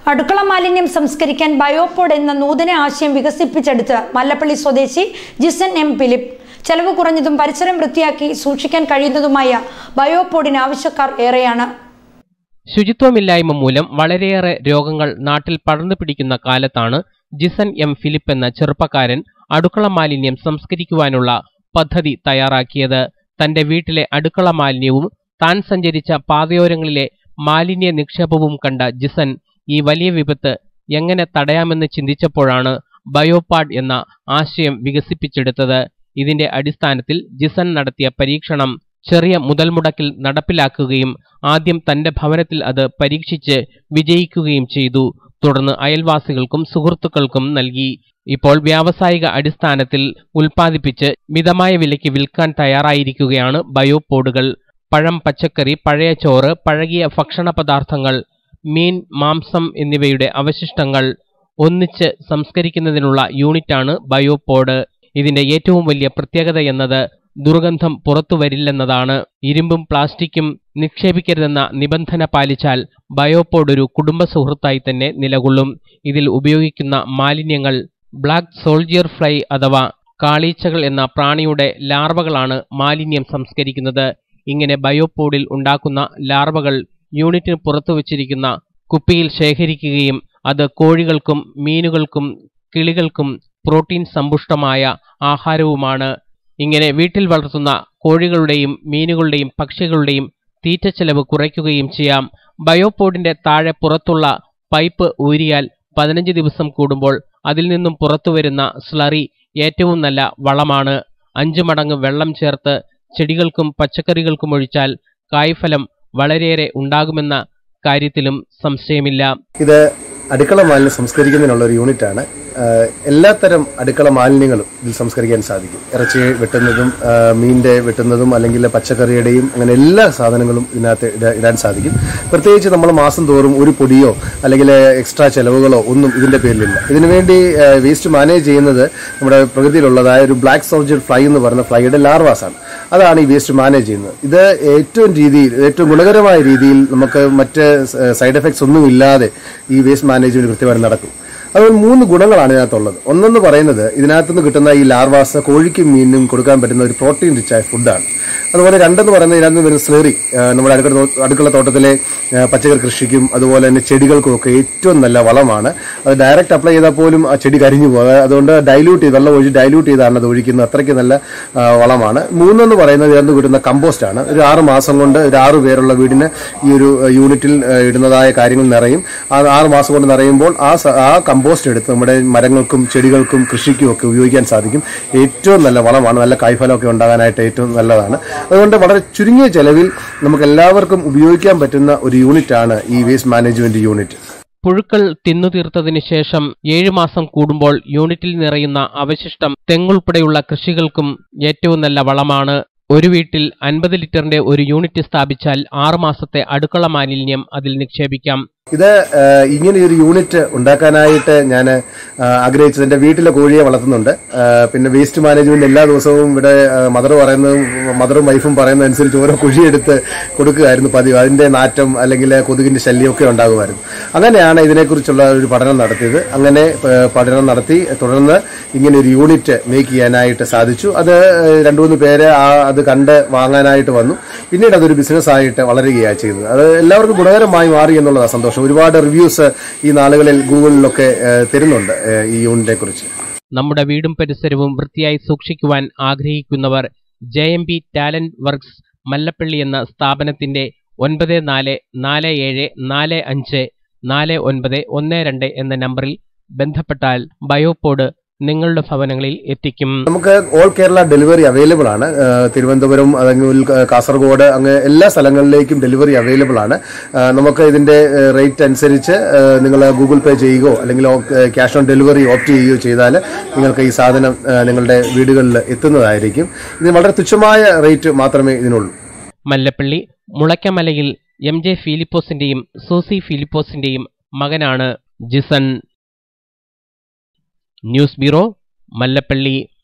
അടുക്കള മാലിന്യം സംസ്കരിക്കാൻ ബയോപോഡ് എന്ന നൂതന ആശയം വികസിപ്പിച്ചെടുത്ത് മല്ലപ്പള്ളി സ്വദേശി ജിസൻ എം ഫിലിപ്പ് ചെലവ് കുറഞ്ഞതും പരിസരം വൃത്തിയാക്കി സൂക്ഷിക്കാൻ കഴിയുന്നതുമായ ബയോപോഡിന് ആവശ്യക്കാർ ഏറെയാണ് ശുചിത്വമില്ലായ്മ മൂലം വളരെയേറെ രോഗങ്ങൾ നാട്ടിൽ പടർന്നു പിടിക്കുന്ന കാലത്താണ് ജിസൻ എം ഫിലിപ്പ് എന്ന ചെറുപ്പക്കാരൻ അടുക്കള മാലിന്യം സംസ്കരിക്കുവാനുള്ള പദ്ധതി തയ്യാറാക്കിയത് തന്റെ വീട്ടിലെ അടുക്കള മാലിന്യവും താൻ സഞ്ചരിച്ച പാതയോരങ്ങളിലെ മാലിന്യ നിക്ഷേപവും കണ്ട ജിസൻ ഈ വലിയ വിപത്ത് എങ്ങനെ തടയാമെന്ന് ചിന്തിച്ചപ്പോഴാണ് ബയോപാഡ് എന്ന ആശയം വികസിപ്പിച്ചെടുത്തത് ഇതിന്റെ അടിസ്ഥാനത്തിൽ ജിസൻ നടത്തിയ പരീക്ഷണം ചെറിയ മുതൽമുടക്കിൽ നടപ്പിലാക്കുകയും ആദ്യം തന്റെ ഭവനത്തിൽ അത് പരീക്ഷിച്ച് വിജയിക്കുകയും ചെയ്തു തുടർന്ന് അയൽവാസികൾക്കും സുഹൃത്തുക്കൾക്കും നൽകി ഇപ്പോൾ വ്യാവസായിക അടിസ്ഥാനത്തിൽ ഉൽപ്പാദിപ്പിച്ച് മിതമായ വിലയ്ക്ക് വിൽക്കാൻ തയ്യാറായിരിക്കുകയാണ് ബയോപോഡുകൾ പഴം പച്ചക്കറി പഴയ ചോറ് പഴകിയ ഭക്ഷണ പദാർത്ഥങ്ങൾ മീൻ മാംസം എന്നിവയുടെ അവശിഷ്ടങ്ങൾ ഒന്നിച്ച് സംസ്കരിക്കുന്നതിനുള്ള യൂണിറ്റാണ് ബയോപോഡ് ഇതിന്റെ ഏറ്റവും വലിയ പ്രത്യേകത എന്നത് ദുർഗന്ധം പുറത്തു വരില്ലെന്നതാണ് ഇരുമ്പും പ്ലാസ്റ്റിക്കും നിക്ഷേപിക്കരുതെന്ന നിബന്ധന പാലിച്ചാൽ ബയോപോഡ് ഒരു കുടുംബ സുഹൃത്തായി തന്നെ നിലകൊള്ളും ഇതിൽ ഉപയോഗിക്കുന്ന മാലിന്യങ്ങൾ ബ്ലാക്ക് സോൾജിയർ ഫ്ലൈ അഥവാ കാളീച്ചകൾ എന്ന പ്രാണിയുടെ ലാർവകളാണ് മാലിന്യം സംസ്കരിക്കുന്നത് ഇങ്ങനെ ബയോപോഡിൽ ഉണ്ടാക്കുന്ന ലാർവകൾ യൂണിറ്റിന് പുറത്തു വച്ചിരിക്കുന്ന കുപ്പിയിൽ ശേഖരിക്കുകയും അത് കോഴികൾക്കും മീനുകൾക്കും കിളികൾക്കും പ്രോട്ടീൻ സമ്പുഷ്ടമായ ആഹാരവുമാണ് ഇങ്ങനെ വീട്ടിൽ വളർത്തുന്ന കോഴികളുടെയും മീനുകളുടെയും പക്ഷികളുടെയും തീറ്റ ചെലവ് കുറയ്ക്കുകയും ചെയ്യാം ബയോപോഡിന്റെ താഴെ പുറത്തുള്ള പൈപ്പ് ഊരിയാൽ പതിനഞ്ച് ദിവസം കൂടുമ്പോൾ അതിൽ നിന്നും പുറത്തുവരുന്ന സ്ലറി ഏറ്റവും നല്ല വളമാണ് അഞ്ചു മടങ്ങ് വെള്ളം ചേർത്ത് ചെടികൾക്കും പച്ചക്കറികൾക്കും ഒഴിച്ചാൽ കായ്ഫലം വളരെയേറെ ഉണ്ടാകുമെന്ന കാര്യത്തിലും സംശയമില്ല ഇത് അടുക്കള മാലിന്യം സംസ്കരിക്കുന്നതിനുള്ള ഒരു യൂണിറ്റാണ് ആഹ് എല്ലാത്തരം അടുക്കള മാലിന്യങ്ങളും ഇതിൽ സംസ്കരിക്കാൻ സാധിക്കും ഇറച്ചി വെട്ടുന്നതും ആഹ് മീനിന്റെ വെട്ടുന്നതും അല്ലെങ്കിൽ പച്ചക്കറിയുടെയും അങ്ങനെ എല്ലാ സാധനങ്ങളും ഇതിനകത്ത് ഇട- ഇടാൻ സാധിക്കും പ്രത്യേകിച്ച് നമ്മൾ മാസം തോറും ഒരു പൊടിയോ അല്ലെങ്കിൽ എക്സ്ട്രാ ചെലവുകളോ ഒന്നും ഇതിന്റെ പേരിലില്ല ഇതിനുവേണ്ടി വേസ്റ്റ് മാനേജ് ചെയ്യുന്നത് നമ്മുടെ പ്രകൃതിയിലുള്ളതായ ഒരു ബ്ലാക്ക് സോൾജർ ഫ്ലൈ എന്ന് പറയുന്ന ഫ്ലൈയുടെ ലാർവാസ് ആണ് അതാണ് ഈ വേസ്റ്റ് മാനേജ് ചെയ്യുന്നത് ഇത് ഏറ്റവും രീതിയിൽ ഏറ്റവും ഗുണകരമായ രീതിയിൽ നമുക്ക് മറ്റ് സൈഡ് എഫക്ട്സ് ഒന്നും ഇല്ലാതെ ഈ വേസ്റ്റ് മാനേജ്മെന്റ് കൃത്യമായി നടക്കും അതുപോലെ മൂന്ന് ഗുണങ്ങളാണ് ഇതിനകത്തുള്ളത് ഒന്നെന്ന് പറയുന്നത് ഇതിനകത്തുനിന്ന് കിട്ടുന്ന ഈ ലാർവാസ് കോഴിക്കും മീനിനും കൊടുക്കാൻ പറ്റുന്ന ഒരു പ്രോട്ടീൻ റിച്ചായ ഫുഡാണ് അതുപോലെ രണ്ടെന്ന് പറയുന്നത് ഇതിനകത്ത് വരുന്ന സ്ലേറി നമ്മുടെ അടുക്കള തോ- അടുക്കള തോട്ടത്തിലെ ആ, പച്ചക്കറി കൃഷിക്കും അതുപോലെ തന്നെ ചെടികൾക്കും ഒക്കെ ഏറ്റവും നല്ല വളമാണ് അത് ഡയറക്റ്റ് അപ്ലൈ ചെയ്താൽ പോലും ആ ചെടി കരിഞ്ഞു പോകും അത് അതുകൊണ്ട് ഡൈല്യൂട്ട് ചെയ്ത് വെള്ളം ഒഴിച്ച് ഡൈല്യൂട്ട് ചെയ്താണ് അത് ഒഴിക്കുന്നത് അത്രയ്ക്ക് നല്ല ആ, വളമാണ് മൂന്നെന്ന് പറയുന്നത് ഇതിനകത്ത് കിട്ടുന്ന കമ്പോസ്റ്റ് ആണ് ഒരു ആറ് മാസം കൊണ്ട് ഒരു ആറ് പേരുള്ള വീടിന് ഈ ഒരു ആ, യൂണിറ്റിൽ ആ, ഇടുന്നതായ കാര്യങ്ങൾ നിറയും ആ ആറ് മാസം കൊണ്ട് നിറയുമ്പോൾ ആ സ- ആ കമ്പോസ്റ്റ് എടുത്ത് നമ്മുടെ മരങ്ങൾക്കും ചെടികൾക്കും കൃഷിക്കും ഒക്കെ ഉപയോഗിക്കാൻ സാധിക്കും ഏറ്റവും നല്ല വളമാണ് നല്ല കായ്ഫലമൊക്കെ ഉണ്ടാകാനായിട്ട് ഏറ്റവും നല്ലതാണ് അതുകൊണ്ട് വളരെ ചുരുങ്ങിയ ചെലവിൽ നമുക്ക് എല്ലാവർക്കും ഉപയോഗിക്കാൻ പറ്റുന്ന ഒരു യൂണിറ്റാണ് ഈ വേസ്റ്റ് മാനേജ്മെന്റ് യൂണിറ്റ് പുഴുക്കൾ തിന്നുതീർത്തതിനു ശേഷം ഏഴു മാസം കൂടുമ്പോൾ യൂണിറ്റിൽ നിറയുന്ന അവശിഷ്ടം തെങ്ങുൾപ്പെടെയുള്ള കൃഷികൾക്കും ഏറ്റവും നല്ല വളമാണ് ഒരു വീട്ടിൽ അൻപത് ലിറ്ററിന്റെ ഒരു യൂണിറ്റ് സ്ഥാപിച്ചാൽ ആറു മാസത്തെ അടുക്കള മാലിന്യം അതിൽ നിക്ഷേപിക്കാം ഇത് ആ, ഇങ്ങനെ ഒരു യൂണിറ്റ് ഉണ്ടാക്കാനായിട്ട് ഞാൻ ആഗ്രഹിച്ചത് എൻ്റെ വീട്ടിലെ കോഴിയെ വളർത്തുന്നുണ്ട് ആ, പിന്നെ വേസ്റ്റ് മാനേജ്മെന്റ് എല്ലാ ദിവസവും ഇവിടെ മദർ പറയുന്നതും മദറും വൈഫും പറയുന്ന അനുസരിച്ച് ഓരോ കുഴിയെടുത്ത് കൊടുക്കുകയായിരുന്നു പതിവ് അതിന്റെ നാറ്റം അല്ലെങ്കിൽ കൊതുകിന്റെ ശല്യമൊക്കെ ഉണ്ടാകുമായിരുന്നു അങ്ങനെയാണ് ഇതിനെക്കുറിച്ചുള്ള ഒരു പഠനം നടത്തിയത് അങ്ങനെ ആ, പഠനം നടത്തി തുടർന്ന് ഇങ്ങനെ ഒരു യൂണിറ്റ് മേക്ക് ചെയ്യാനായിട്ട് സാധിച്ചു അത് രണ്ടു മൂന്ന് പേര് ആ അത് കണ്ട് വാങ്ങാനായിട്ട് വന്നു പിന്നീട് അതൊരു ബിസിനസ് ആയിട്ട് വളരുകയാണ് ചെയ്തത് അത് എല്ലാവർക്കും ഗുണകരമായി മാറി എന്നുള്ളതാണ് സന്തോഷം ഒരുപാട് റിവ്യൂസ് ഈ നാളുകളിൽ ഗൂഗിളിലൊക്കെ ഏഹ്, തരുന്നുണ്ട് ഏഹ്, ഈ യൂണിറ്റിനെ കുറിച്ച് നമ്മുടെ വീടും പരിസരവും വൃത്തിയായി സൂക്ഷിക്കുവാൻ ആഗ്രഹിക്കുന്നവർ J M B talent works Mallappally എന്ന സ്ഥാപനത്തിന്റെ ഒൻപത് നാല് നാല് ഏഴ് നാല് അഞ്ച് നാല് ഒൻപത് ഒന്ന് രണ്ട് എന്ന നമ്പറിൽ ബന്ധപ്പെട്ടാൽ ബയോപോഡ് നിങ്ങളുടെ ഭവനങ്ങളിൽ എത്തിക്കും നമുക്ക് ഓൾ കേരള ഡെലിവറി അവൈലബിൾ ആണ് ഏഹ്, തിരുവനന്തപുരം അല്ലെങ്കിൽ കാസർഗോഡ് അങ്ങ് എല്ലാ സ്ഥലങ്ങളിലേക്കും ഡെലിവറി അവൈലബിൾ ആണ് ഏഹ്, നമുക്ക് ഇതിന്റെ റേറ്റ് അനുസരിച്ച് നിങ്ങൾ ഗൂഗിൾ പേ ചെയ്യുകയോ അല്ലെങ്കിൽ ക്യാഷ് ഓൺ ഡെലിവറി ഓപ്റ്റ് ചെയ്യുകയോ ചെയ്താൽ നിങ്ങൾക്ക് ഈ സാധനം ഏഹ്, നിങ്ങളുടെ വീടുകളിൽ എത്തുന്നതായിരിക്കും ഇതിന് വളരെ തുച്ഛമായ റേറ്റ് മാത്രമേ ഇതിനുള്ളൂ മല്ലപ്പള്ളി മുളയ്ക്കമലയിൽ എം ജെ ഫിലിപ്പോസിന്റെയും സൂസി ഫിലിപ്പോസിന്റെയും മകനാണ് ജിസൺ ന്യൂസ് ബ്യൂറോ മല്ലപ്പള്ളി